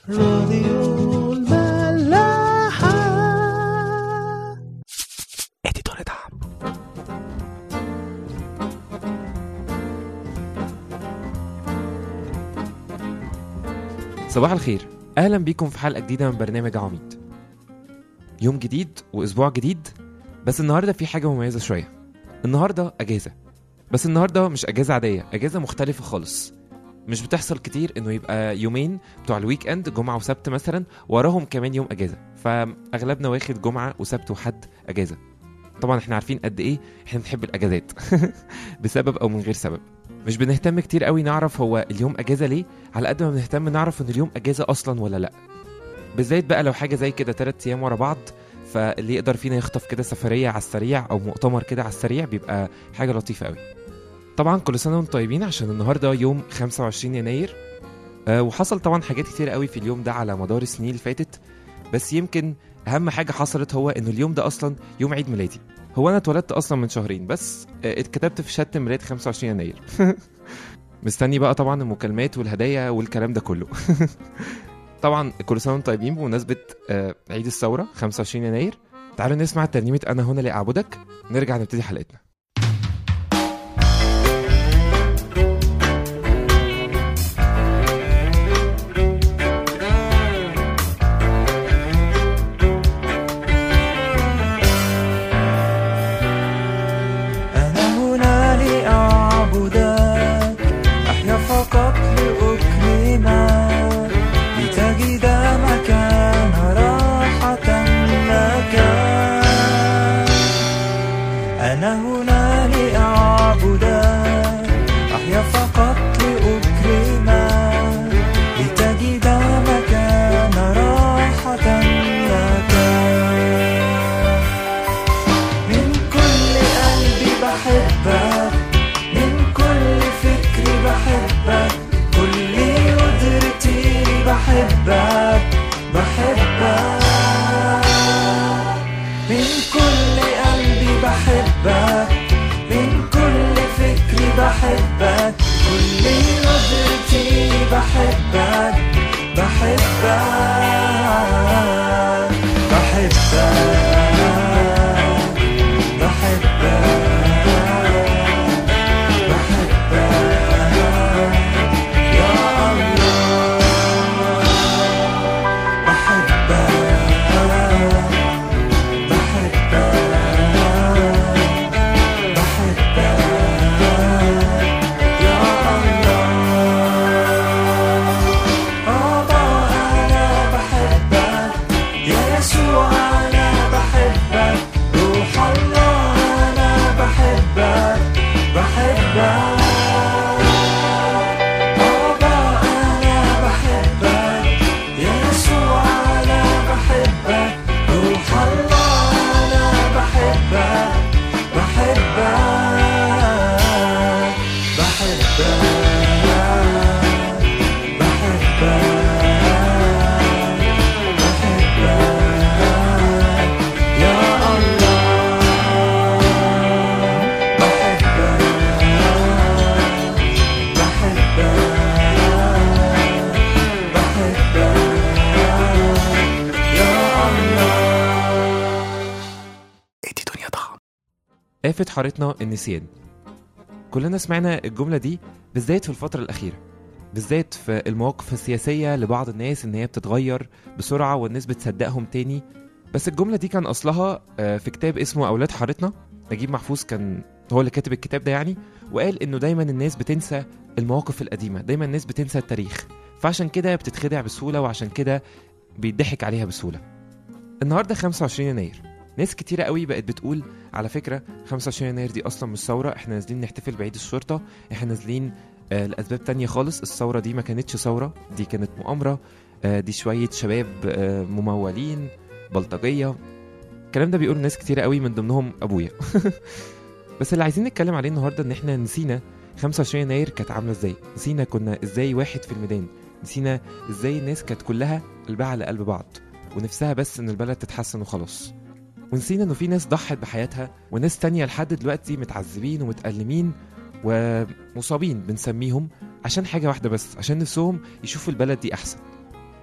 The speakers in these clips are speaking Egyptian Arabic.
راديو الملاحة اديتور دعم صباح الخير اهلا بيكم في حلقه جديده من برنامج عميد يوم جديد واسبوع جديد بس النهارده في حاجه مميزه شويه النهارده اجازه بس النهارده مش اجازه عاديه اجازه مختلفه خالص مش بتحصل كتير انه يبقى يومين بتوع الويك اند جمعه وسبت مثلا وراهم كمان يوم اجازه فاغلبنا واخد جمعه وسبت وحد اجازه طبعا احنا عارفين قد ايه احنا بنحب الاجازات بسبب او من غير سبب مش بنهتم كتير قوي نعرف هو اليوم اجازه ليه على قد ما بنهتم نعرف ان اليوم اجازه اصلا ولا لا بالذات بقى لو حاجه زي كده تلات ايام ورا بعض فاللي يقدر فينا يخطف كده سفريه على السريع او مؤتمر كده على السريع بيبقى حاجه لطيفه قوي طبعا كل سنه وانتم طيبين عشان النهارده يوم 25 يناير أه وحصل طبعا حاجات كتير قوي في اليوم ده على مدار السنين اللي فاتت بس يمكن اهم حاجه حصلت هو ان اليوم ده اصلا يوم عيد ميلادي هو انا اتولدت اصلا من شهرين بس آه، اتكتبت في شهاده ميلاد 25 يناير مستني بقى طبعا المكالمات والهدايا والكلام ده كله طبعا كل سنه وانتم طيبين بمناسبه آه، عيد الثوره 25 يناير تعالوا نسمع ترنيمه انا هنا لاعبدك نرجع نبتدي حلقتنا أنا هنا لأعبدك أحيا فقط لأكرمك لتجد مكان راحة لك أنا هنا لأعبدك أحيا فقط لأكرمك لتجد مكان راحة لك من كل قلبي بحبك من كل فكري بحبك كل قدرتي بحبك بحبك من كل قلبي بحبك من كل فكري بحبك كل قدرتي بحبك بحبك بحبك بحبك بحبك يا الله بحبك بحبك بحبك يا الله بابا أنا بحبك يا يسوع أنا بحبك روح الله أنا بحبك بحبك بابا أنا بحبك يا يسوع أنا بحبك روح الله أنا بحبك بحبك بحبك يا الله بحبك بحبك بحبك يا الله ادي دنيا ضخم آفة حارتنا النسيان كلنا سمعنا الجملة دي بالذات في الفترة الأخيرة بالذات في المواقف السياسية لبعض الناس إن هي بتتغير بسرعة والناس بتصدقهم تاني بس الجملة دي كان أصلها آه، في كتاب اسمه أولاد حارتنا نجيب محفوظ كان هو اللي كاتب الكتاب ده يعني وقال إنه دايما الناس بتنسى المواقف القديمة دايما الناس بتنسى التاريخ فعشان كده بتتخدع بسهولة وعشان كده بيضحك عليها بسهولة النهاردة 25 يناير ناس كتيرة قوي بقت بتقول على فكرة 25 يناير دي أصلا مش ثورة احنا نازلين نحتفل بعيد الشرطة احنا نازلين آه لأسباب تانية خالص الثورة دي ما كانتش ثورة دي كانت مؤامرة آه دي شوية شباب آه ممولين بلطجية الكلام ده بيقول ناس كتيرة قوي من ضمنهم أبويا بس اللي عايزين نتكلم عليه النهاردة إن احنا نسينا 25 يناير كانت عاملة ازاي نسينا كنا ازاي واحد في الميدان نسينا ازاي الناس كانت كلها قلبها على قلب بعض ونفسها بس ان البلد تتحسن وخلاص ونسينا انه في ناس ضحت بحياتها وناس تانية لحد دلوقتي متعذبين ومتألمين ومصابين بنسميهم عشان حاجة واحدة بس عشان نفسهم يشوفوا البلد دي أحسن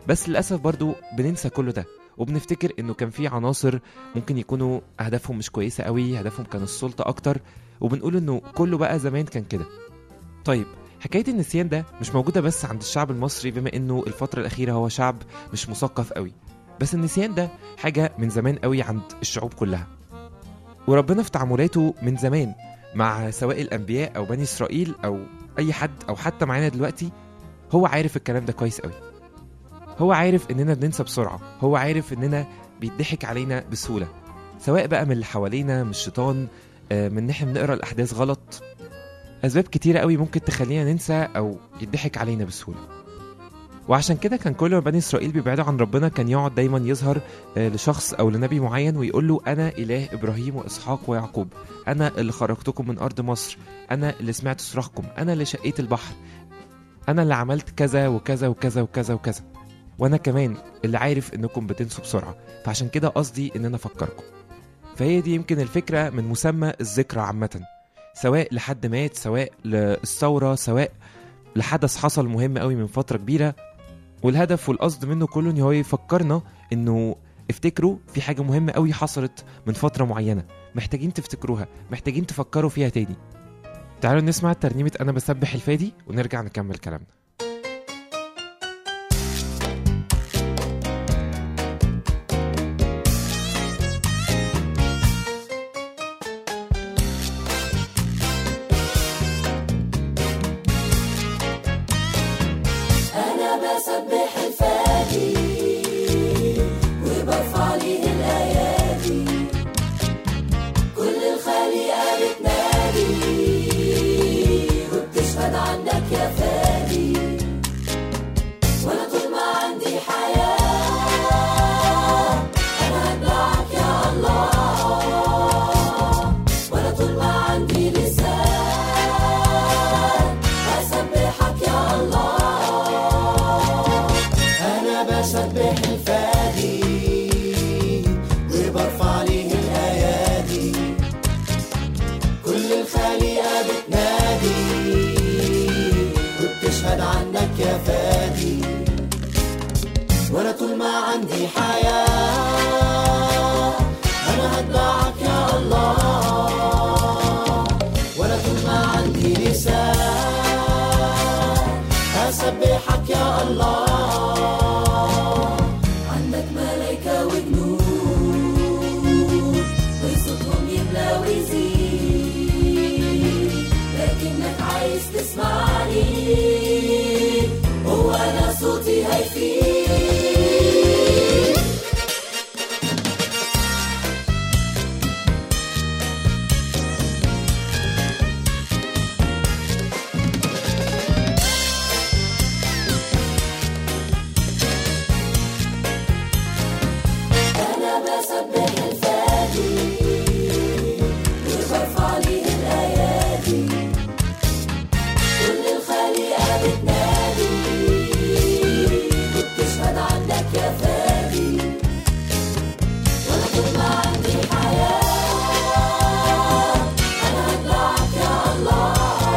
بس للأسف برضو بننسى كل ده وبنفتكر انه كان في عناصر ممكن يكونوا اهدافهم مش كويسه قوي هدفهم كان السلطه اكتر وبنقول انه كله بقى زمان كان كده طيب حكايه النسيان ده مش موجوده بس عند الشعب المصري بما انه الفتره الاخيره هو شعب مش مثقف قوي بس النسيان ده حاجه من زمان قوي عند الشعوب كلها وربنا في تعاملاته من زمان مع سواء الانبياء او بني اسرائيل او اي حد او حتى معانا دلوقتي هو عارف الكلام ده كويس قوي هو عارف اننا بننسى بسرعه هو عارف اننا بيضحك علينا بسهوله سواء بقى من اللي حوالينا من الشيطان آه، من ان احنا بنقرا الاحداث غلط اسباب كتيره قوي ممكن تخلينا ننسى او يضحك علينا بسهوله وعشان كده كان كل ما بني اسرائيل بيبعدوا عن ربنا كان يقعد دايما يظهر آه، لشخص او لنبي معين ويقول له انا اله ابراهيم واسحاق ويعقوب انا اللي خرجتكم من ارض مصر انا اللي سمعت صراخكم انا اللي شقيت البحر انا اللي عملت كذا وكذا وكذا وكذا وكذا وانا كمان اللي عارف انكم بتنسوا بسرعه فعشان كده قصدي ان انا افكركم فهي دي يمكن الفكره من مسمى الذكرى عامه سواء لحد مات سواء للثوره سواء لحدث حصل مهم قوي من فتره كبيره والهدف والقصد منه كله ان هو يفكرنا انه افتكروا في حاجه مهمه قوي حصلت من فتره معينه محتاجين تفتكروها محتاجين تفكروا فيها تاني تعالوا نسمع ترنيمه انا بسبح الفادي ونرجع نكمل كلامنا أنا بسبح الفادي وبرفع ليه الأيادي كل الخليقة بتنادي وبتشهد عنك يا فادي وأنا طول ما عندي حياة أنا هتبعك يا الله وأنا طول ما عندي لسان هسبحك يا الله أنا بسبح الفادي وبرفع ليه الأيادي كل الخليقة بتنادي وبتشهد عنك يا فادي وأنا طول ما عندي حياة أنا هتبعك يا الله وأنا طول ما عندي لسان هسبحك يا الله عندك ملايكة وجنود وصوتهم يملى ويزيد لكنك عايز تسمعني هو أنا صوتي هيفيد أنا بسبح الفادي وبرفع ليه الأيادي كل الخليقة بتنادي وبتشهد عنك يا فادي وأنا طول ما عندي حياة أنا هتبعك يا الله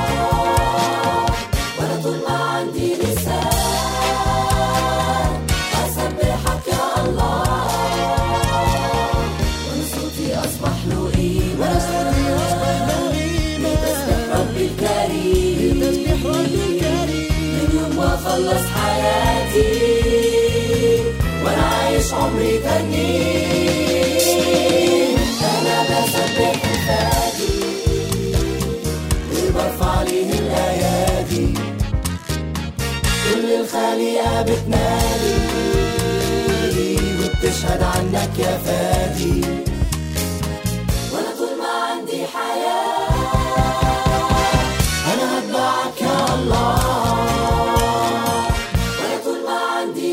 وأنا طول ما عندي لسان أسبحك يا الله وأنا صوتي أصبح له قيمة لتسبح ربي الكريم من يوم ما خلص حياتي وأنا عايش عمري تاني أنا بسبح الفادي وبرفع ليه الأيادي كل الخليقة بتنادي وبتشهد عنك يا فادي وأنا طول ما عندي حياة أنا هتبعك يا الله وأنا طول ما عندي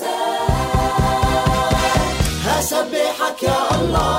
لسان هسبحك يا الله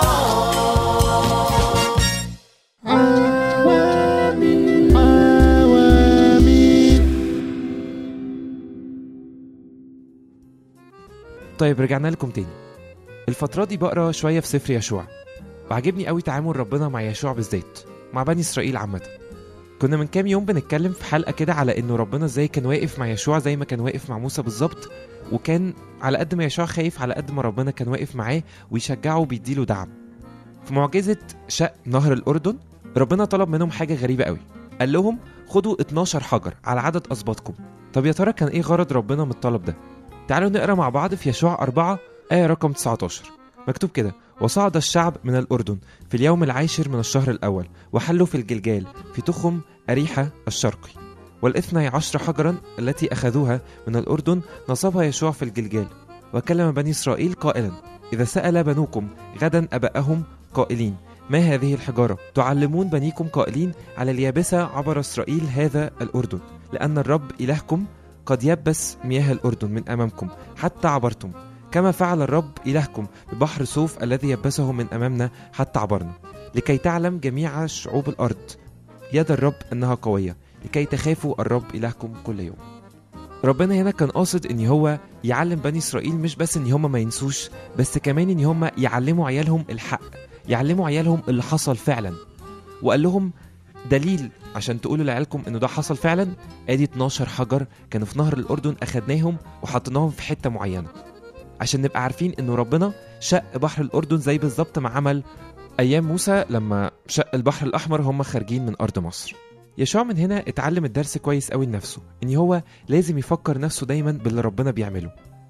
طيب رجعنا لكم تاني الفترة دي بقرا شوية في سفر يشوع وعجبني قوي تعامل ربنا مع يشوع بالذات مع بني إسرائيل عامة كنا من كام يوم بنتكلم في حلقة كده على إنه ربنا إزاي كان واقف مع يشوع زي ما كان واقف مع موسى بالظبط وكان على قد ما يشوع خايف على قد ما ربنا كان واقف معاه ويشجعه وبيديله دعم في معجزة شق نهر الأردن ربنا طلب منهم حاجة غريبة قوي قال لهم خدوا 12 حجر على عدد أسباطكم طب يا ترى كان إيه غرض ربنا من الطلب ده تعالوا نقرا مع بعض في يشوع 4 آية رقم 19 مكتوب كده وصعد الشعب من الأردن في اليوم العاشر من الشهر الأول وحلوا في الجلجال في تخم أريحة الشرقي والاثني عشر حجرا التي أخذوها من الأردن نصبها يشوع في الجلجال وكلم بني إسرائيل قائلا إذا سأل بنوكم غدا أباءهم قائلين ما هذه الحجارة تعلمون بنيكم قائلين على اليابسة عبر إسرائيل هذا الأردن لأن الرب إلهكم قد يبس مياه الأردن من أمامكم حتى عبرتم كما فعل الرب إلهكم ببحر صوف الذي يبسه من أمامنا حتى عبرنا لكي تعلم جميع شعوب الأرض يد الرب أنها قوية لكي تخافوا الرب إلهكم كل يوم ربنا هنا كان قاصد ان هو يعلم بني اسرائيل مش بس ان هم ما ينسوش بس كمان ان هم يعلموا عيالهم الحق يعلموا عيالهم اللي حصل فعلا وقال لهم دليل عشان تقولوا لعيالكم انه ده حصل فعلا ادي 12 حجر كانوا في نهر الاردن اخدناهم وحطيناهم في حته معينه عشان نبقى عارفين انه ربنا شق بحر الاردن زي بالظبط ما عمل ايام موسى لما شق البحر الاحمر هم خارجين من ارض مصر يشوع من هنا اتعلم الدرس كويس قوي لنفسه ان هو لازم يفكر نفسه دايما باللي ربنا بيعمله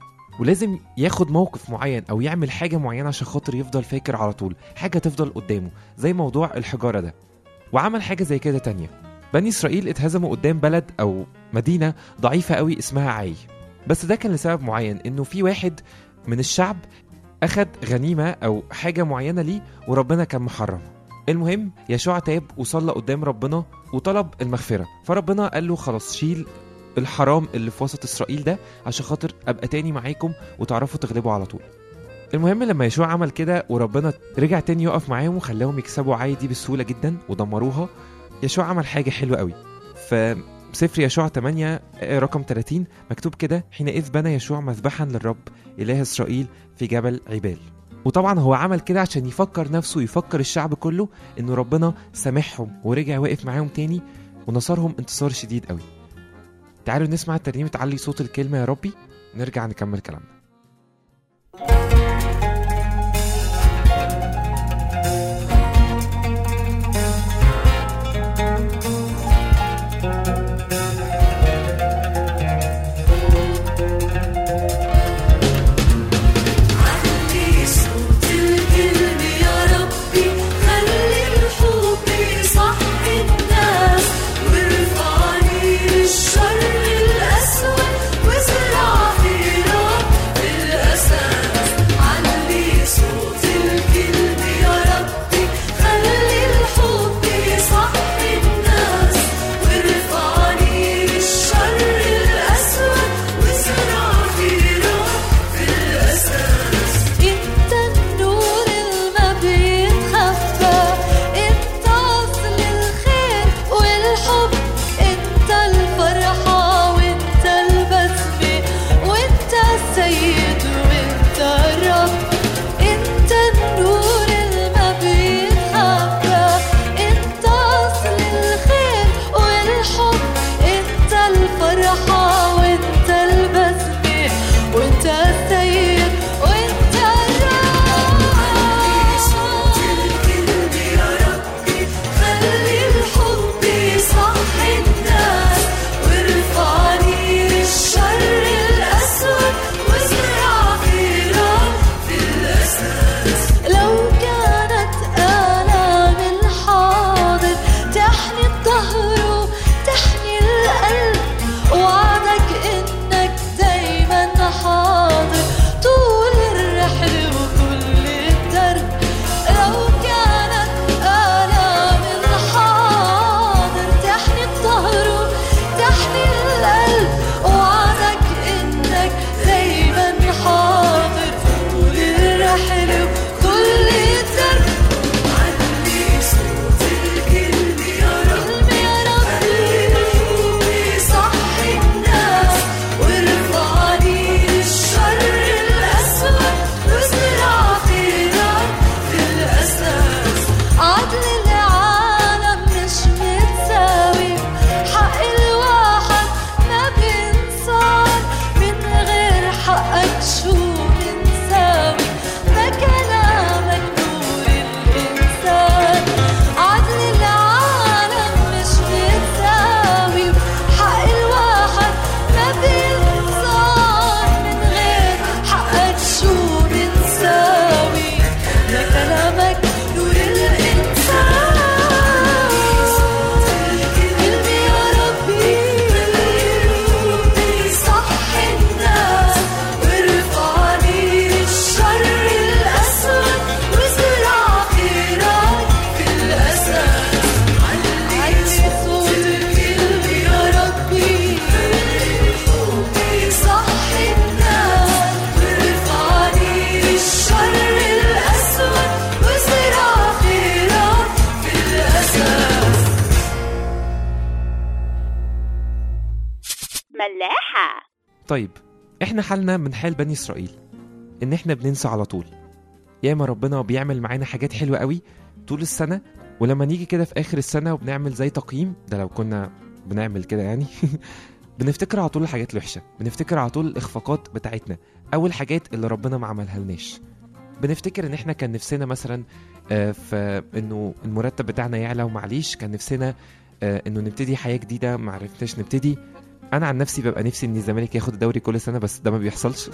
ولازم ياخد موقف معين او يعمل حاجه معينه عشان خاطر يفضل فاكر على طول حاجه تفضل قدامه زي موضوع الحجاره ده وعمل حاجه زي كده تانية بني اسرائيل اتهزموا قدام بلد او مدينه ضعيفه قوي اسمها عاي بس ده كان لسبب معين انه في واحد من الشعب اخد غنيمه او حاجه معينه ليه وربنا كان محرمها المهم يشوع تاب وصلى قدام ربنا وطلب المغفره فربنا قال له خلاص شيل الحرام اللي في وسط اسرائيل ده عشان خاطر ابقى تاني معاكم وتعرفوا تغلبوا على طول المهم لما يشوع عمل كده وربنا رجع تاني يقف معاهم وخلاهم يكسبوا عاي دي بسهوله جدا ودمروها يشوع عمل حاجه حلوه قوي ف سفر يشوع 8 آية رقم 30 مكتوب كده حينئذ بنى يشوع مذبحا للرب إله إسرائيل في جبل عبال وطبعا هو عمل كده عشان يفكر نفسه ويفكر الشعب كله انه ربنا سامحهم ورجع واقف معاهم تاني ونصرهم انتصار شديد قوي تعالوا نسمع الترنيمة تعلي صوت الكلمة يا ربي نرجع نكمل كلامنا علي صوت الكلم يا ربي خلي الحب يصحي الناس وارفعني للشر الأسود وازرع في رب طيب احنا حالنا من حال بني اسرائيل ان احنا بننسى على طول ياما ربنا بيعمل معانا حاجات حلوه قوي طول السنه ولما نيجي كده في اخر السنه وبنعمل زي تقييم ده لو كنا بنعمل كده يعني بنفتكر على طول الحاجات الوحشه بنفتكر على طول الاخفاقات بتاعتنا او الحاجات اللي ربنا ما عملها لناش بنفتكر ان احنا كان نفسنا مثلا آه، في انه المرتب بتاعنا يعلى ومعليش كان نفسنا آه، انه نبتدي حياه جديده ما عرفناش نبتدي انا عن نفسي ببقى نفسي ان الزمالك ياخد الدوري كل سنه بس ده ما بيحصلش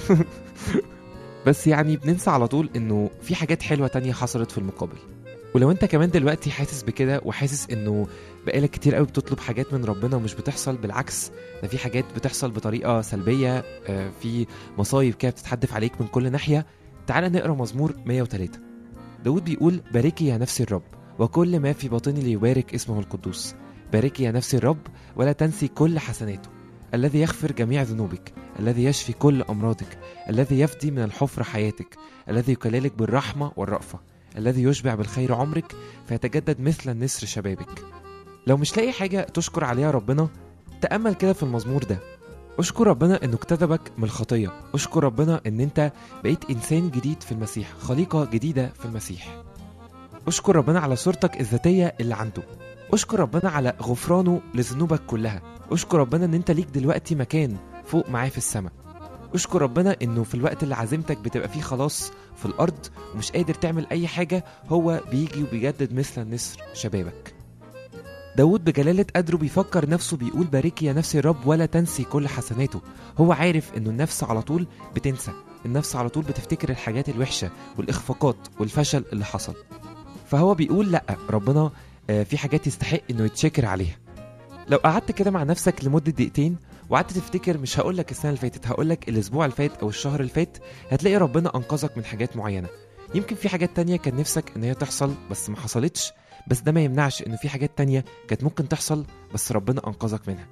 بس يعني بننسى على طول انه في حاجات حلوه تانية حصلت في المقابل ولو انت كمان دلوقتي حاسس بكده وحاسس انه بقالك كتير قوي بتطلب حاجات من ربنا ومش بتحصل بالعكس ده في حاجات بتحصل بطريقه سلبيه آه، في مصايب كده بتتحدف عليك من كل ناحيه تعال نقرا مزمور 103 داود بيقول باركي يا نفسي الرب وكل ما في باطني ليبارك اسمه القدوس باركي يا نفسي الرب ولا تنسي كل حسناته الذي يغفر جميع ذنوبك الذي يشفي كل أمراضك الذي يفدي من الحفرة حياتك الذي يكللك بالرحمة والرأفة الذي يشبع بالخير عمرك فيتجدد مثل النسر شبابك لو مش لاقي حاجة تشكر عليها ربنا تأمل كده في المزمور ده اشكر ربنا انه اكتسبك من الخطية اشكر ربنا ان انت بقيت انسان جديد في المسيح خليقة جديدة في المسيح اشكر ربنا على صورتك الذاتية اللي عنده اشكر ربنا على غفرانه لذنوبك كلها اشكر ربنا ان انت ليك دلوقتي مكان فوق معاه في السماء اشكر ربنا انه في الوقت اللي عزيمتك بتبقى فيه خلاص في الارض ومش قادر تعمل اي حاجة هو بيجي وبيجدد مثل النسر شبابك داود بجلالة قدره بيفكر نفسه بيقول باركي يا نفسي الرب ولا تنسي كل حسناته هو عارف انه النفس على طول بتنسى النفس على طول بتفتكر الحاجات الوحشة والإخفاقات والفشل اللي حصل فهو بيقول لأ ربنا آه، في حاجات يستحق انه يتشكر عليها لو قعدت كده مع نفسك لمدة دقيقتين وقعدت تفتكر مش هقولك السنة اللي فاتت هقولك الأسبوع اللي فات أو الشهر اللي فات هتلاقي ربنا أنقذك من حاجات معينة يمكن في حاجات تانية كان نفسك إن هي تحصل بس ما حصلتش بس ده ما يمنعش إنه في حاجات تانية كانت ممكن تحصل بس ربنا أنقذك منها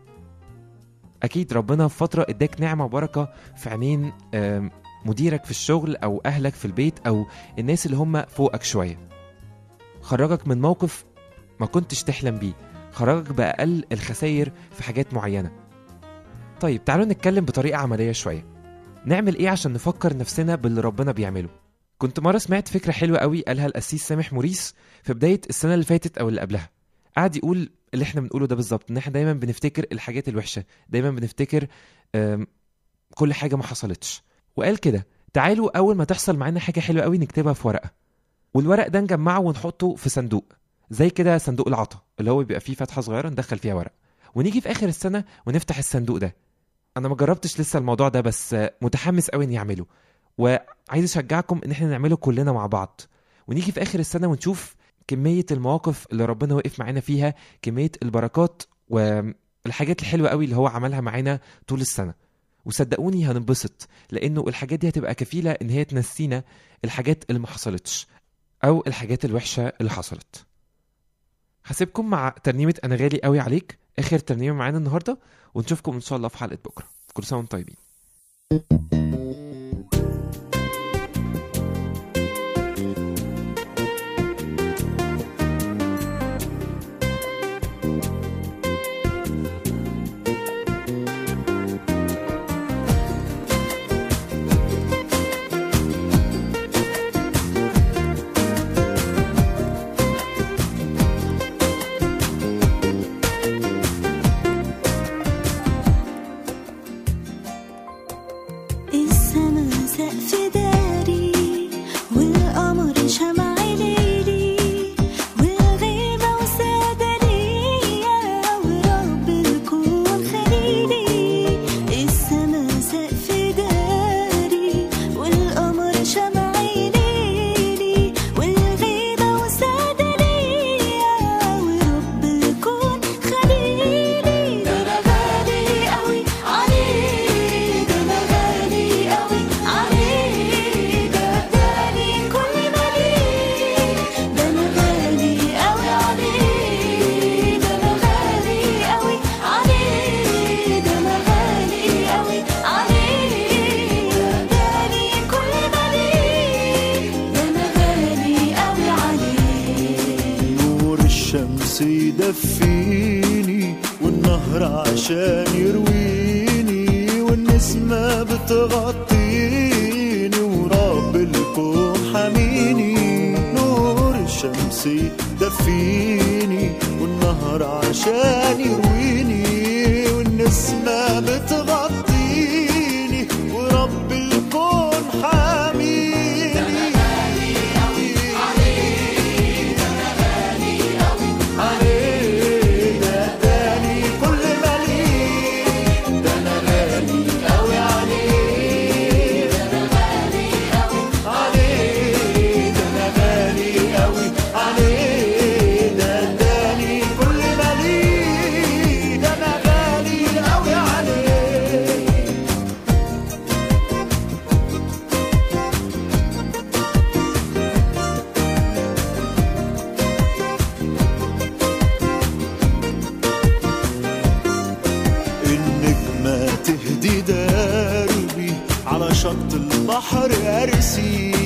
أكيد ربنا في فترة إداك نعمة وبركة في عينين آم، مديرك في الشغل أو أهلك في البيت أو الناس اللي هم فوقك شوية خرجك من موقف ما كنتش تحلم بيه خرجك بأقل الخسائر في حاجات معينة طيب تعالوا نتكلم بطريقة عملية شوية نعمل ايه عشان نفكر نفسنا باللي ربنا بيعمله كنت مرة سمعت فكرة حلوة قوي قالها القسيس سامح موريس في بداية السنة اللي فاتت أو اللي قبلها قعد يقول اللي احنا بنقوله ده بالظبط ان احنا دايما بنفتكر الحاجات الوحشة دايما بنفتكر آم، كل حاجة ما حصلتش وقال كده تعالوا أول ما تحصل معانا حاجة حلوة قوي نكتبها في ورقة والورق ده نجمعه ونحطه في صندوق زي كده صندوق العطا اللي هو بيبقى فيه فتحة صغيرة ندخل فيها ورق ونيجي في آخر السنة ونفتح الصندوق ده أنا ما جربتش لسه الموضوع ده بس آه، متحمس قوي إني أعمله وعايز أشجعكم إن احنا نعمله كلنا مع بعض ونيجي في آخر السنة ونشوف كمية المواقف اللي ربنا وقف معانا فيها كمية البركات والحاجات الحلوة قوي اللي هو عملها معانا طول السنة وصدقوني هننبسط لأنه الحاجات دي هتبقى كفيلة إن هي تنسينا الحاجات اللي ما حصلتش أو الحاجات الوحشة اللي حصلت هسيبكم مع ترنيمة أنا غالي قوي عليك آخر ترنيمة معانا النهاردة ونشوفكم إن شاء الله في حلقة بكرة كل سنة وانتم طيبين السما سقف داري والقمر شمع ليلي والغيمة وسادة ليا ورب الكون خليلي السما سقف داري والقمر شمع ليلي والغيمة وسادة ليا ورب الكون خليلي ده أنا غالي قوي عليه ده أنا غالي قوي عليه ده اداني كل ما ليه ده أنا غالي قوي عليه ده أنا غالي قوي عليه ده أنا غالي قوي عليه ده اداني كل ما ليه ده أنا غالي قوي عليه نور الشمس يدفيني والنهر عشان يرويني والنسمة بتغطيني ورب الكون حميني نور الشمس دفيني والنهر عشان يرويني والنسمة بتغطيني ورب الكون حميني عليه ده غالي كل ما ليه ده انا غالي قوي عليه ده انا غالي قوي عليه ده انا غالي قوي عليه ده اداني كل ما ليه ده انا غالي قوي عليه النجمة تهدي دربي على شط البحر أرسي